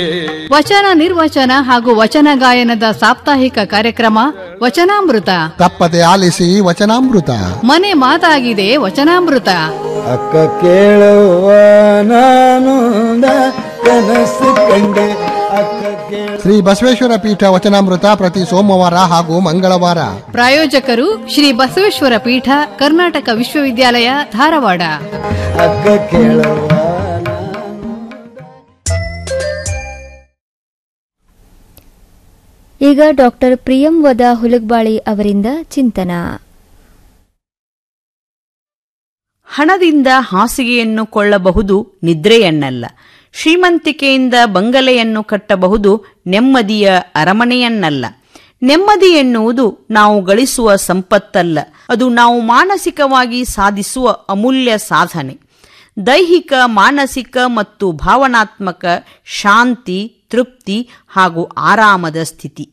ವಚನ ನಿರ್ವಚನ ಹಾಗೂ ವಚನ ಗಾಯನದ ಸಾಪ್ತಾಹಿಕ ಕಾರ್ಯಕ್ರಮ ವಚನಾಮೃತ ತಪ್ಪದೆ ಆಲಿಸಿ ವಚನಾಮೃತ ಮನೆ ಮಾತಾಗಿದೆ ವಚನಾಮೃತ ಅಕ್ಕ ಕೇಳುವ ನಾನು ಕನಸು ಕಂಡೆ ಅಕ್ಕ ಕೇಳ ಶ್ರೀ ಬಸವೇಶ್ವರ ಪೀಠ ವಚನಾಮೃತ ಪ್ರತಿ ಸೋಮವಾರ ಹಾಗೂ ಮಂಗಳವಾರ ಪ್ರಾಯೋಜಕರು ಶ್ರೀ ಬಸವೇಶ್ವರ ಪೀಠ ಕರ್ನಾಟಕ ವಿಶ್ವವಿದ್ಯಾಲಯ ಧಾರವಾಡ ಅಕ್ಕ ಕೇಳುವ ಈಗ ಡಾಕ್ಟರ್ ಪ್ರಿಯಂವದ ಹುಲಗ್ಬಾಳಿ ಅವರಿಂದ ಚಿಂತನ ಹಣದಿಂದ ಹಾಸಿಗೆಯನ್ನು ಕೊಳ್ಳಬಹುದು ನಿದ್ರೆಯನ್ನಲ್ಲ ಶ್ರೀಮಂತಿಕೆಯಿಂದ ಬಂಗಲೆಯನ್ನು ಕಟ್ಟಬಹುದು ನೆಮ್ಮದಿಯ ಅರಮನೆಯನ್ನಲ್ಲ ನೆಮ್ಮದಿ ಎನ್ನುವುದು ನಾವು ಗಳಿಸುವ ಸಂಪತ್ತಲ್ಲ ಅದು ನಾವು ಮಾನಸಿಕವಾಗಿ ಸಾಧಿಸುವ ಅಮೂಲ್ಯ ಸಾಧನೆ ದೈಹಿಕ ಮಾನಸಿಕ ಮತ್ತು ಭಾವನಾತ್ಮಕ ಶಾಂತಿ ತೃಪ್ತಿ ಹಾಗೂ ಆರಾಮದ ಸ್ಥಿತಿ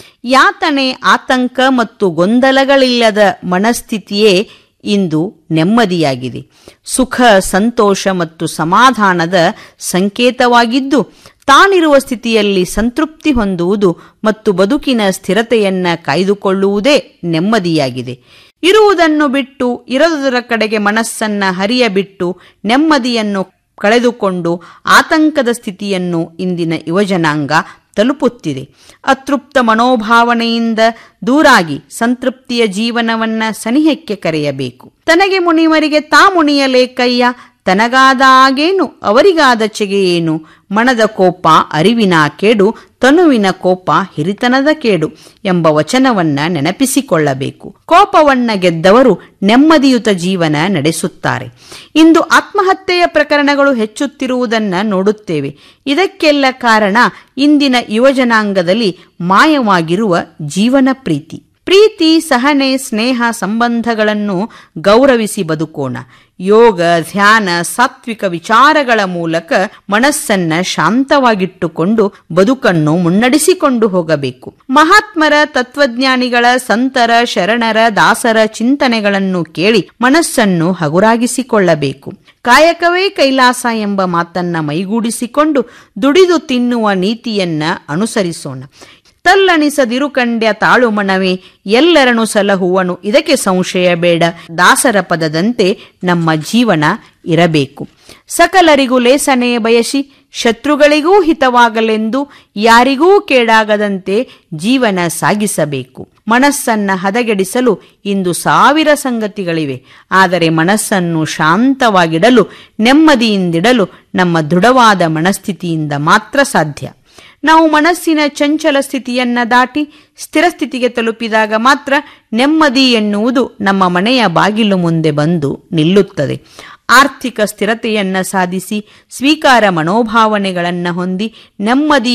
ಯಾತನೆ ಆತಂಕ ಮತ್ತು ಗೊಂದಲಗಳಿಲ್ಲದ ಮನಸ್ಥಿತಿಯೇ ಇಂದು ನೆಮ್ಮದಿಯಾಗಿದೆ ಸುಖ ಸಂತೋಷ ಮತ್ತು ಸಮಾಧಾನದ ಸಂಕೇತವಾಗಿದ್ದು ತಾನಿರುವ ಸ್ಥಿತಿಯಲ್ಲಿ ಸಂತೃಪ್ತಿ ಹೊಂದುವುದು ಮತ್ತು ಬದುಕಿನ ಸ್ಥಿರತೆಯನ್ನ ಕಾಯ್ದುಕೊಳ್ಳುವುದೇ ನೆಮ್ಮದಿಯಾಗಿದೆ ಇರುವುದನ್ನು ಬಿಟ್ಟು ಇರದುದರ ಕಡೆಗೆ ಮನಸ್ಸನ್ನ ಹರಿಯಬಿಟ್ಟು ನೆಮ್ಮದಿಯನ್ನು ಕಳೆದುಕೊಂಡು ಆತಂಕದ ಸ್ಥಿತಿಯನ್ನು ಇಂದಿನ ಯುವಜನಾಂಗ ತಲುಪುತ್ತಿದೆ ಅತೃಪ್ತ ಮನೋಭಾವನೆಯಿಂದ ದೂರಾಗಿ ಸಂತೃಪ್ತಿಯ ಜೀವನವನ್ನ ಸನಿಹಕ್ಕೆ ಕರೆಯಬೇಕು ತನಗೆ ಮುನಿವರಿಗೆ ತಾ ಮುನಿಯಲೇಕಯ್ಯ ತನಗಾದ ಆಗೇನು ಅವರಿಗಾದ ಚೆಗೆಯೇನು ಮನದ ಕೋಪ ಅರಿವಿನ ಕೇಡು ತನುವಿನ ಕೋಪ ಹಿರಿತನದ ಕೇಡು ಎಂಬ ವಚನವನ್ನ ನೆನಪಿಸಿಕೊಳ್ಳಬೇಕು ಕೋಪವನ್ನ ಗೆದ್ದವರು ನೆಮ್ಮದಿಯುತ ಜೀವನ ನಡೆಸುತ್ತಾರೆ ಇಂದು ಆತ್ಮಹತ್ಯೆಯ ಪ್ರಕರಣಗಳು ಹೆಚ್ಚುತ್ತಿರುವುದನ್ನ ನೋಡುತ್ತೇವೆ ಇದಕ್ಕೆಲ್ಲ ಕಾರಣ ಇಂದಿನ ಯುವಜನಾಂಗದಲ್ಲಿ ಮಾಯವಾಗಿರುವ ಜೀವನ ಪ್ರೀತಿ ಪ್ರೀತಿ ಸಹನೆ ಸ್ನೇಹ ಸಂಬಂಧಗಳನ್ನು ಗೌರವಿಸಿ ಬದುಕೋಣ ಯೋಗ ಧ್ಯಾನ ಸಾತ್ವಿಕ ವಿಚಾರಗಳ ಮೂಲಕ ಮನಸ್ಸನ್ನ ಶಾಂತವಾಗಿಟ್ಟುಕೊಂಡು ಬದುಕನ್ನು ಮುನ್ನಡೆಸಿಕೊಂಡು ಹೋಗಬೇಕು ಮಹಾತ್ಮರ ತತ್ವಜ್ಞಾನಿಗಳ ಸಂತರ ಶರಣರ ದಾಸರ ಚಿಂತನೆಗಳನ್ನು ಕೇಳಿ ಮನಸ್ಸನ್ನು ಹಗುರಾಗಿಸಿಕೊಳ್ಳಬೇಕು ಕಾಯಕವೇ ಕೈಲಾಸ ಎಂಬ ಮಾತನ್ನ ಮೈಗೂಡಿಸಿಕೊಂಡು ದುಡಿದು ತಿನ್ನುವ ನೀತಿಯನ್ನ ಅನುಸರಿಸೋಣ ತಲ್ಲಣಿಸದಿರು ಕಂಡ್ಯ ತಾಳುಮಣವೇ ಎಲ್ಲರನು ಸಲಹುವನು ಇದಕ್ಕೆ ಸಂಶಯ ಬೇಡ ದಾಸರ ಪದದಂತೆ ನಮ್ಮ ಜೀವನ ಇರಬೇಕು ಸಕಲರಿಗೂ ಲೇಸನೆ ಬಯಸಿ ಶತ್ರುಗಳಿಗೂ ಹಿತವಾಗಲೆಂದು ಯಾರಿಗೂ ಕೇಡಾಗದಂತೆ ಜೀವನ ಸಾಗಿಸಬೇಕು ಮನಸ್ಸನ್ನ ಹದಗೆಡಿಸಲು ಇಂದು ಸಾವಿರ ಸಂಗತಿಗಳಿವೆ ಆದರೆ ಮನಸ್ಸನ್ನು ಶಾಂತವಾಗಿಡಲು ನೆಮ್ಮದಿಯಿಂದಿಡಲು ನಮ್ಮ ದೃಢವಾದ ಮನಸ್ಥಿತಿಯಿಂದ ಮಾತ್ರ ಸಾಧ್ಯ ನಾವು ಮನಸ್ಸಿನ ಚಂಚಲ ಸ್ಥಿತಿಯನ್ನ ದಾಟಿ ಸ್ಥಿರ ಸ್ಥಿತಿಗೆ ತಲುಪಿದಾಗ ಮಾತ್ರ ನೆಮ್ಮದಿ ಎನ್ನುವುದು ನಮ್ಮ ಮನೆಯ ಬಾಗಿಲು ಮುಂದೆ ಬಂದು ನಿಲ್ಲುತ್ತದೆ ಆರ್ಥಿಕ ಸ್ಥಿರತೆಯನ್ನ ಸಾಧಿಸಿ ಸ್ವೀಕಾರ ಮನೋಭಾವನೆಗಳನ್ನ ಹೊಂದಿ ನೆಮ್ಮದಿ